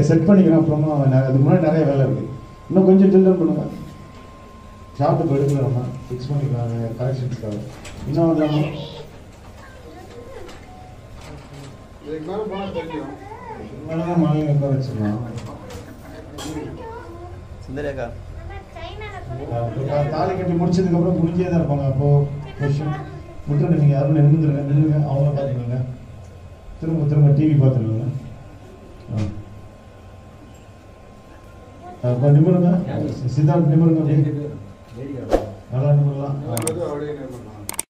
Set பண்ணிக்கிறேன் அப்புறமா நெ- அதுக்கு முன்னாடி நிறைய வேலை இருக்கு இன்னும் கொஞ்சம் டில்டர் பண்ணுங்க ஷார்ட் இப்போ எடுக்கலாம் ஃபிக்ஸ் பண்ணிக்கலாம் கரெக்ஷன்ஸ்க்காக இன்னும் இல்லாமல் இதுக்கு மேலே போனால் தெரியும் மேலே மாலையை உட்கார வச்சிடலாம் சுந்தரேகா அஹ் தாலி கட்டி முடிச்சதுக்கு அப்புறம் முடிஞ்சே தான் இருப்பாங்க அப்போ கொஸ்டின் விட்டுட்டு நீங்க யாரும் நின்றுருங்க நின்றுங்க அவங்கள பார்த்துக்கோங்க திரும்ப திரும்ப டிவி பார்த்துக்கோங்க அப்போ நிமிருங்க சித்தார்த் நிமிருங்க அப்படியே. நல்லா நிமிரலாம் ஆ. அப்படியே என்ன பண்ணலாம்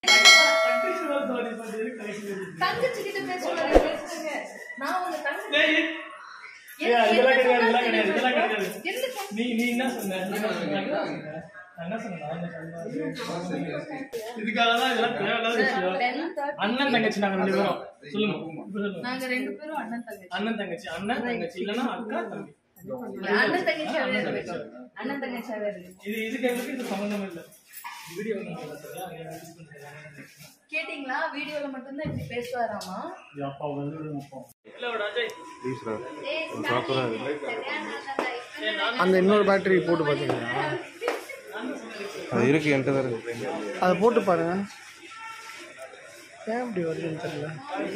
தங்கச்சி கிட்ட பேசுவாங்க பேசுங்க நான் உங்க தங்கச்சி ஏய், இதெல்லாம் கிடையாது, இதெல்லாம் கிடையாது, இதெல்லாம் கிடையாது. எந்த தங்கச்சி? நீ நீ என்ன சொன்ன நீ என்ன சொன்ன? நான் என்ன சொன்னேன்? நான் என்ன சொன்னேன்? இதுக்காக தான் இதெல்லாம் தேவையில்லாத விஷயம் Ten thirty. அண்ணன் தங்கச்சி நாங்க ரெண்டு பேரும் சொல்லுங்க இப்ப சொல்லுங்க. நாங்க ரெண்டு பேரும் அண்ணன் தங்கச்சி அண்ணன் தங்கச்சி அண்ணன் தங்கச்சி இல்லைன்னா அக்கா தம்பி அண்ணன் தங்கச்சியாவே இருக்கு அண்ணன் தங்கச்சியாவே இருக்கு இது இதுக்கு எங்களுக்கு இது சம்மந்தம் இல்லை வீடியோ சரியா நீங்க யூஸ் பண்றீங்க. கேட்டிங்களா வீடியோல மட்டும்தான் இப்படி பேசுவாராமா இது அப்பா வந்து அப்பா இல்ல விட அஜய் அந்த இன்னொரு பேட்டரி போட்டு பார்த்தீங்களா அது இருக்கு என்கிட்ட தான் இருக்கு அதை போட்டு பாருங்க ஏன் இப்படி வருதுன்னு தெரியல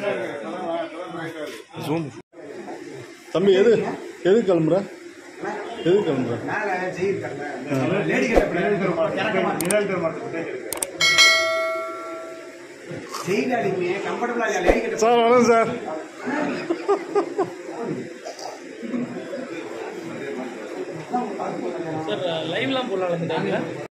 ஜூம் தம்பி எது எது கிளம்புற எது கிளம்புற சார் வணக்கம் சார் சார் லைவ்லாம் போடலாம் இந்த டைம்ல